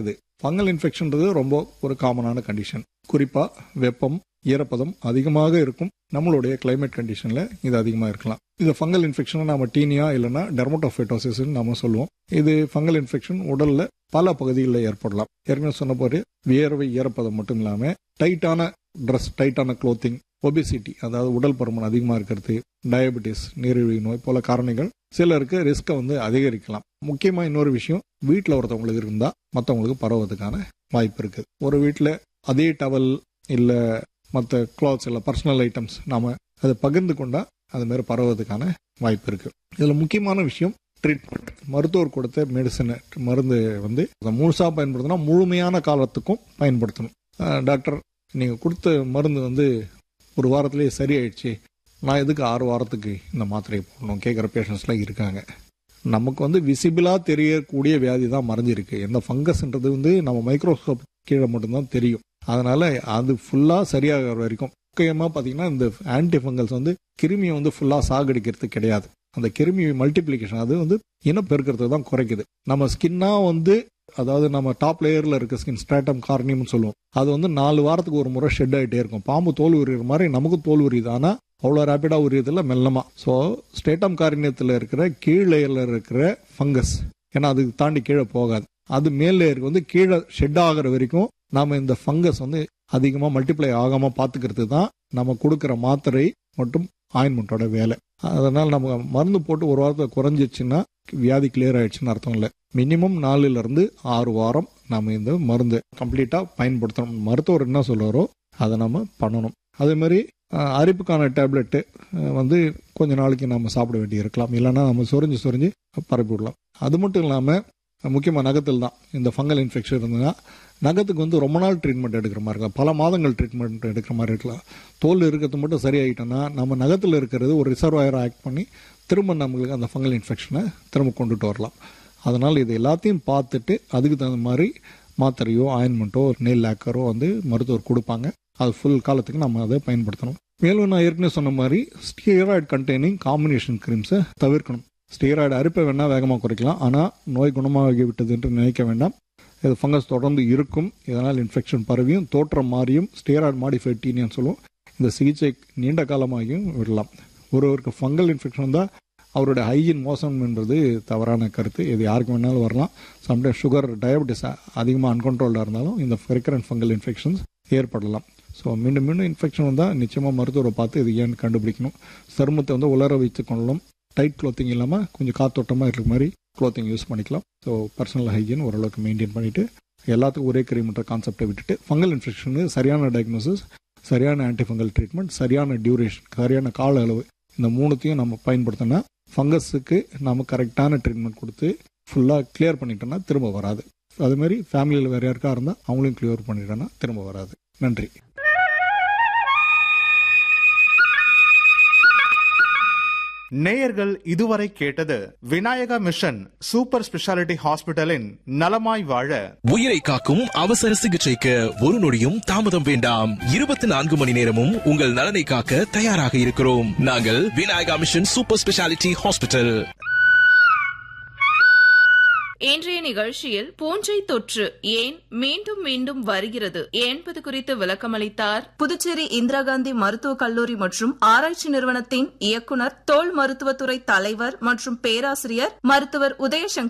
இருக்குது ஃபங்கல் இன்ஃபெக்ஷன்றது ரொம்ப ஒரு காமனான கண்டிஷன் குறிப்பா வெப்பம் ஈரப்பதம் அதிகமாக இருக்கும் நம்மளுடைய கிளைமேட் கண்டிஷன்ல இது அதிகமா இருக்கலாம் இது ஃபங்கல் இன்ஃபெக்ஷன் நாம டீனியா இல்லைன்னா டெர்மோட்டோஃபைட்டோசிஸ் நாம சொல்லுவோம் இது ஃபங்கல் இன்ஃபெக்ஷன் உடல்ல பல பகுதிகளில் ஏற்படலாம் ஏற்கனவே சொன்ன போது வியர்வை ஈரப்பதம் மட்டும் இல்லாம டைட்டான ட்ரெஸ் டைட்டான க்ளோத்திங் ஒபிசிட்டி அதாவது உடல் பருமன் அதிகமா இருக்கிறது டயபெட்டிஸ் நீரிழிவு நோய் போல காரணிகள் சிலருக்கு ரிஸ்கை வந்து அதிகரிக்கலாம் முக்கியமா இன்னொரு விஷயம் வீட்டில் ஒருத்தவங்களுக்கு இருந்தா மற்றவங்களுக்கு பரவதுக்கான வாய்ப்பு இருக்கு ஒரு வீட்டில் அதே டவல் இல்ல மற்ற கிளாத்ஸ் இல்லை பர்சனல் ஐட்டம்ஸ் நாம அதை பகிர்ந்து கொண்டா அது மாதிரி பரவதுக்கான வாய்ப்பு இருக்கு இதுல முக்கியமான விஷயம் ட்ரீட்மெண்ட் மருத்துவர் கொடுத்த மெடிசன் மருந்து வந்து அதை முழுசா பயன்படுத்தினா முழுமையான காலத்துக்கும் பயன்படுத்தணும் அஹ் டாக்டர் நீங்க கொடுத்த மருந்து வந்து ஒரு வாரத்திலேயே சரியாயிடுச்சு நான் எதுக்கு ஆறு வாரத்துக்கு இந்த மாத்திரையை போடணும் கேட்குற பேஷண்ட்ஸ்லாம் இருக்காங்க நமக்கு வந்து விசிபிளா தெரியக்கூடிய வியாதி தான் மறைஞ்சிருக்கு எந்த ஃபங்கஸ்ன்றது வந்து நம்ம மைக்ரோஸ்கோப் கீழே மட்டும்தான் தெரியும் அதனால அது ஃபுல்லா சரியாகிற வரைக்கும் முக்கியமா பாத்தீங்கன்னா இந்த ஆன்டி ஃபங்கல்ஸ் வந்து கிருமியை வந்து ஃபுல்லா சாகடிக்கிறது கிடையாது அந்த கிருமி மல்டிப்ளிகேஷன் அது வந்து இனப்பெருக்கிறது தான் குறைக்குது நம்ம ஸ்கின்னா வந்து அதாவது நம்ம டாப் லேயர்ல இருக்க ஸ்கின் ஸ்ட்ராட்டம் கார்னியம்னு சொல்லுவோம் அது வந்து நாலு வாரத்துக்கு ஒரு முறை ஷெட் ஆகிட்டே இருக்கும் பாம்பு தோல் உரிகிற மாதிரி நமக்கும் தோல் உரியுது ஆனா அவ்வளோ ரேப்பிடா உரியதில்ல மெல்லமா ஸோ ஸ்டேட்டம் காரணியத்தில் இருக்கிற கீழ் லேயர்ல இருக்கிற ஃபங்கஸ் ஏன்னா அதுக்கு தாண்டி கீழே போகாது அது மேல் லேயருக்கு வந்து கீழே ஷெட் ஆகிற வரைக்கும் நாம இந்த ஃபங்கஸ் வந்து அதிகமா மல்டிப்ளை ஆகாம பாத்துக்கிறது தான் நம்ம கொடுக்கிற மாத்திரை மற்றும் ஆயின்மெண்ட்டோட வேலை அதனால நம்ம மருந்து போட்டு ஒரு வாரத்தை குறைஞ்சிச்சுன்னா வியாதி கிளியர் ஆயிடுச்சுன்னு அர்த்தம் இல்லை மினிமம் நாலுல இருந்து ஆறு வாரம் நம்ம இந்த மருந்து கம்ப்ளீட்டா பயன்படுத்தணும் மருத்துவர் என்ன சொல்றாரோ அதை நம்ம பண்ணணும் அதே மாதிரி அஹ், அரிப்புக்கான டேப்லெட்டு வந்து கொஞ்ச நாளைக்கு நம்ம சாப்பிட வேண்டி இருக்கலாம் இல்லைன்னா நம்ம சொரிஞ்சு சொரிஞ்சு பரப்பி விடலாம் அது மட்டும் இல்லாமல் முக்கியமாக நகத்தில் தான் இந்த ஃபங்கல் இன்ஃபெக்ஷன் இருந்ததுன்னா நகத்துக்கு வந்து ரொம்ப நாள் ட்ரீட்மெண்ட் எடுக்கிற மாதிரி இருக்கலாம் பல மாதங்கள் ட்ரீட்மெண்ட் எடுக்கிற மாதிரி இருக்கலாம் தோல் இருக்கிறது மட்டும் சரியாயிட்டோன்னா நம்ம நகத்தில் இருக்கிறது ஒரு ரிசர்வாயர் ஆக்ட் பண்ணி திரும்ப நம்மளுக்கு அந்த ஃபங்கல் இன்ஃபெக்ஷனை திரும்ப கொண்டுட்டு வரலாம் அதனால் இது எல்லாத்தையும் பார்த்துட்டு அதுக்கு தகுந்த மாதிரி மாத்திரையோ ஆயின்மெண்ட்டோ நெல் லேக்கரோ வந்து மருத்துவர் கொடுப்பாங்க அது ஃபுல் காலத்துக்கு நம்ம அதை பயன்படுத்தணும் மேலும் நான் ஏற்கனவே சொன்ன மாதிரி ஸ்டீராய்டு கண்டெய்னிங் காம்பினேஷன் கிரீம்ஸை தவிர்க்கணும் ஸ்டீராய்டு அரிப்பை வேணா வேகமாக குறைக்கலாம் ஆனால் நோய் குணமாகி விட்டது என்று நினைக்க வேண்டாம் இது ஃபங்கஸ் தொடர்ந்து இருக்கும் இதனால் இன்ஃபெக்ஷன் பரவியும் தோற்றம் மாறியும் ஸ்டீராய்டு மாடிஃபைட் டீனியன் சொல்லுவோம் இந்த சிகிச்சை நீண்ட காலமாகியும் விடலாம் ஒருவருக்கு ஃபங்கல் இன்ஃபெக்ஷன் வந்தால் அவருடைய ஹைஜீன் மோசம்ன்றது தவறான கருத்து இது யாருக்கு வேணாலும் வரலாம் சம்டைம் சுகர் டயபெட்டிஸ் அதிகமாக அன்கண்ட்ரோல்டாக இருந்தாலும் இந்த ரெக்கரண்ட் ஃபங்கல் இன்ஃபெக்ஷன்ஸ் ஏற்படலாம் ஸோ மீண்டும் மீண்டும் இன்ஃபெக்ஷன் வந்தால் நிச்சயமாக மருத்துவரை பார்த்து இது ஏன்னு கண்டுபிடிக்கணும் சருமத்தை வந்து உலர வைத்து கொள்ளலாம் டைட் க்ளோத்திங் இல்லாமல் கொஞ்சம் காத்தோட்டமாக இருக்கிற மாதிரி க்ளோத்திங் யூஸ் பண்ணிக்கலாம் ஸோ பர்சனல் ஹைஜீன் ஓரளவுக்கு மெயின்டைன் பண்ணிட்டு எல்லாத்துக்கும் ஒரே கிரீம்ன்ற கான்செப்டை விட்டுட்டு ஃபங்கல் இன்ஃபெக்ஷனுக்கு சரியான டயக்னோசிஸ் சரியான ஆன்டிஃபங்கல் ட்ரீட்மெண்ட் சரியான டியூரேஷன் சரியான கால அளவு இந்த மூணுத்தையும் நம்ம பயன்படுத்தினா ஃபங்கஸுக்கு நம்ம கரெக்டான ட்ரீட்மெண்ட் கொடுத்து ஃபுல்லாக கிளியர் பண்ணிட்டோம்னா திரும்ப வராது அது மாதிரி ஃபேமிலியில் வேற யாருக்கா இருந்தால் அவங்களையும் கிளியர் பண்ணிட்டோம்னா திரும்ப வராது நன்றி நேயர்கள் இதுவரை கேட்டது விநாயகா மிஷன் சூப்பர் ஸ்பெஷாலிட்டி ஹாஸ்பிட்டலின் நலமாய் வாழ உயிரை காக்கும் அவசர சிகிச்சைக்கு ஒரு நொடியும் தாமதம் வேண்டாம் இருபத்தி நான்கு மணி நேரமும் உங்கள் நலனை காக்க தயாராக இருக்கிறோம் நாங்கள் Vinayaka mission super speciality hospital இன்றைய நிகழ்ச்சியில் பூஞ்சை தொற்று ஏன் மீண்டும் மீண்டும் வருகிறது என்பது குறித்து விளக்கமளித்தார் புதுச்சேரி இந்திரா காந்தி மருத்துவக் கல்லூரி மற்றும் ஆராய்ச்சி நிறுவனத்தின் இயக்குனர் தோல் மருத்துவத்துறை தலைவர் மற்றும் பேராசிரியர் மருத்துவர் உதயசங்கர்